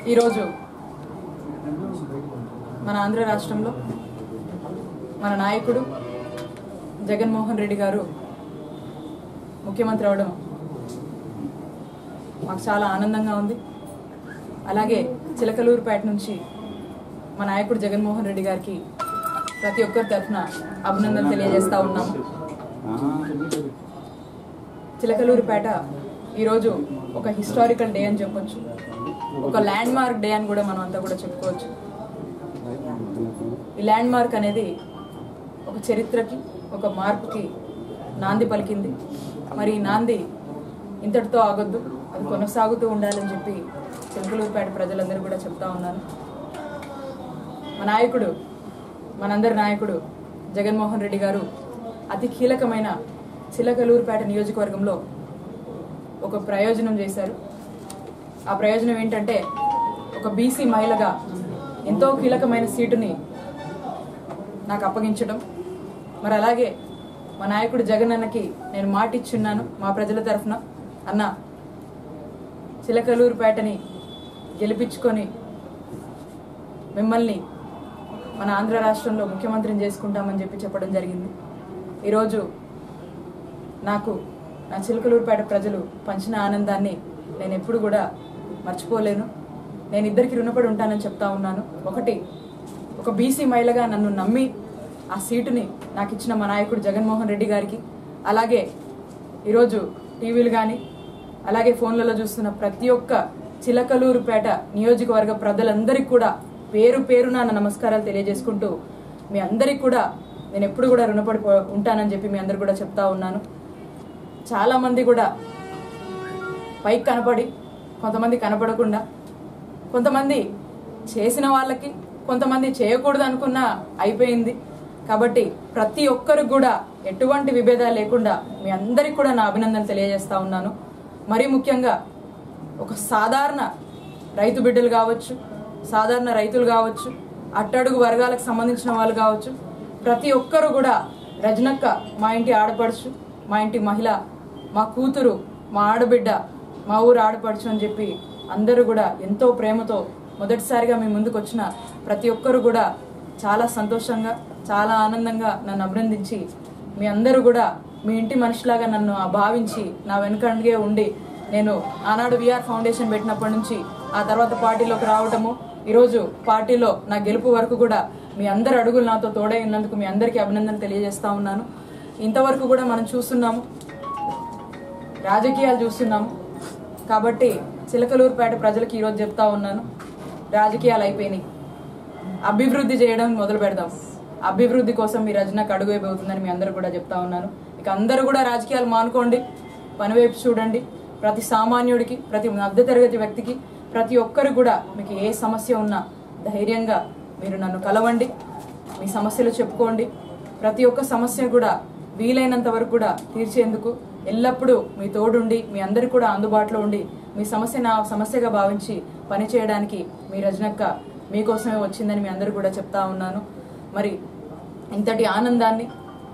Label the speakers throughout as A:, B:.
A: ఈరోజు మన ఆంధ్ర రాష్ట్రంలో మన నాయకుడు జగన్మోహన్ రెడ్డి గారు ముఖ్యమంత్రి అవడం మాకు చాలా ఆనందంగా ఉంది అలాగే చిలకలూరుపేట నుంచి మా నాయకుడు జగన్మోహన్ రెడ్డి గారికి ప్రతి ఒక్కరి తరఫున అభినందన తెలియజేస్తా ఉన్నాము చిలకలూరుపేట ఈరోజు ఒక హిస్టారికల్ డే అని చెప్పొచ్చు ఒక ల్యాండ్ మార్క్ డే అని కూడా మనం అంతా కూడా చెప్పుకోవచ్చు ఈ ల్యాండ్ మార్క్ అనేది ఒక చరిత్రకి ఒక మార్పుకి నాంది పలికింది మరి ఈ నాంది ఇంతటితో ఆగొద్దు అది కొనసాగుతూ ఉండాలని చెప్పి చిలకలూరుపేట ప్రజలందరూ కూడా చెప్తా ఉన్నాను మా నాయకుడు మనందరి నాయకుడు జగన్మోహన్ రెడ్డి గారు అతి కీలకమైన చిలకలూరుపేట నియోజకవర్గంలో ఒక ప్రయోజనం చేశారు ఆ ప్రయోజనం ఏంటంటే ఒక బీసీ మహిళగా ఎంతో కీలకమైన సీటుని నాకు అప్పగించడం మరి అలాగే మా నాయకుడు జగన్ అన్నకి నేను మాట ఇచ్చున్నాను మా ప్రజల తరఫున అన్న చిలకలూరుపేటని గెలిపించుకొని మిమ్మల్ని మన ఆంధ్ర రాష్ట్రంలో ముఖ్యమంత్రిని చేసుకుంటామని చెప్పి చెప్పడం జరిగింది ఈరోజు నాకు నా చిలకలూరుపేట ప్రజలు పంచిన ఆనందాన్ని నేను ఎప్పుడు కూడా మర్చిపోలేను నేను ఇద్దరికి రుణపడి ఉంటానని చెప్తా ఉన్నాను ఒకటి ఒక బీసీ మహిళగా నన్ను నమ్మి ఆ సీటుని నాకు ఇచ్చిన మా నాయకుడు జగన్మోహన్ రెడ్డి గారికి అలాగే ఈరోజు టీవీలు కానీ అలాగే ఫోన్లలో చూస్తున్న ప్రతి ఒక్క చిలకలూరుపేట నియోజకవర్గ ప్రజలందరికీ కూడా పేరు పేరున నా నమస్కారాలు తెలియజేసుకుంటూ మీ అందరికి కూడా నేను ఎప్పుడు కూడా రుణపడి పో- ఉంటానని చెప్పి మీ అందరు కూడా చెప్తా ఉన్నాను చాలా మంది కూడా పైకి కనపడి కొంతమంది కనపడకుండా కొంతమంది చేసిన వాళ్ళకి కొంతమంది చేయకూడదు అనుకున్న అయిపోయింది కాబట్టి ప్రతి ఒక్కరికి కూడా ఎటువంటి విభేదాలు లేకుండా మీ అందరికి కూడా నా అభినందనలు తెలియజేస్తా ఉన్నాను మరీ ముఖ్యంగా ఒక సాధారణ రైతు బిడ్డలు కావచ్చు సాధారణ రైతులు కావచ్చు అట్టడుగు వర్గాలకు సంబంధించిన వాళ్ళు కావచ్చు ప్రతి ఒక్కరు కూడా రజనక్క మా ఇంటి ఆడపడుచు మా ఇంటి మహిళ మా కూతురు మా ఆడబిడ్డ మా ఊరు ఆడపడుచు అని చెప్పి అందరూ కూడా ఎంతో ప్రేమతో మొదటిసారిగా మీ ముందుకు వచ్చిన ప్రతి ఒక్కరు కూడా చాలా సంతోషంగా చాలా ఆనందంగా నన్ను అభినందించి మీ అందరూ కూడా మీ ఇంటి మనిషిలాగా నన్ను ఆ భావించి నా వెనుకండే ఉండి నేను ఆనాడు విఆర్ ఫౌండేషన్ పెట్టినప్పటి నుంచి ఆ తర్వాత పార్టీలోకి రావటము ఈరోజు పార్టీలో నా గెలుపు వరకు కూడా మీ అందరి అడుగులు నాతో తోడై ఉన్నందుకు మీ అందరికీ అభినందన తెలియజేస్తా ఉన్నాను ఇంతవరకు కూడా మనం చూస్తున్నాము రాజకీయాలు చూస్తున్నాము కాబట్టి చిలకలూరుపేట ప్రజలకు ఈరోజు చెప్తా ఉన్నాను రాజకీయాలు అయిపోయినాయి అభివృద్ధి చేయడం మొదలు పెడదాం అభివృద్ధి కోసం మీ రచనకు అడుగు వేయబోతుందని మీ అందరూ కూడా చెప్తా ఉన్నాను ఇక అందరూ కూడా రాజకీయాలు మానుకోండి పనివైపు చూడండి ప్రతి సామాన్యుడికి ప్రతి మధ్యతరగతి వ్యక్తికి ప్రతి ఒక్కరు కూడా మీకు ఏ సమస్య ఉన్నా ధైర్యంగా మీరు నన్ను కలవండి మీ సమస్యలు చెప్పుకోండి ప్రతి ఒక్క సమస్య కూడా వీలైనంత వరకు కూడా తీర్చేందుకు ఎల్లప్పుడూ మీ తోడుండి మీ అందరు కూడా అందుబాటులో ఉండి మీ సమస్య నా సమస్యగా భావించి పనిచేయడానికి మీ రజనక్క మీకోసమే వచ్చిందని మీ అందరూ కూడా చెప్తా ఉన్నాను మరి ఇంతటి ఆనందాన్ని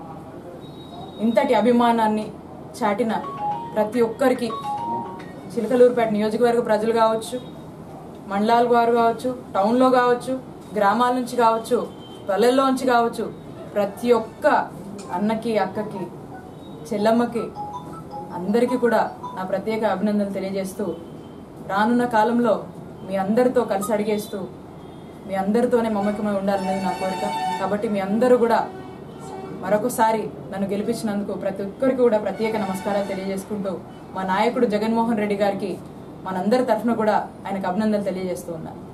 A: ఇంతటి అభిమానాన్ని చాటిన ప్రతి ఒక్కరికి చిలకలూరుపేట నియోజకవర్గ ప్రజలు కావచ్చు మండలాల వారు కావచ్చు టౌన్లో కావచ్చు గ్రామాల నుంచి కావచ్చు పల్లెల్లో నుంచి కావచ్చు ప్రతి ఒక్క అన్నకి అక్కకి చెల్లమ్మకి అందరికీ కూడా నా ప్రత్యేక అభినందనలు తెలియజేస్తూ రానున్న కాలంలో మీ అందరితో కలిసి అడిగేస్తూ మీ అందరితోనే మమకమై ఉండాలనేది నా కోరిక కాబట్టి మీ అందరూ కూడా మరొకసారి నన్ను గెలిపించినందుకు ప్రతి ఒక్కరికి కూడా ప్రత్యేక నమస్కారాలు తెలియజేసుకుంటూ మా నాయకుడు జగన్మోహన్ రెడ్డి గారికి మనందరి తరఫున కూడా ఆయనకు అభినందనలు తెలియజేస్తూ ఉన్నాను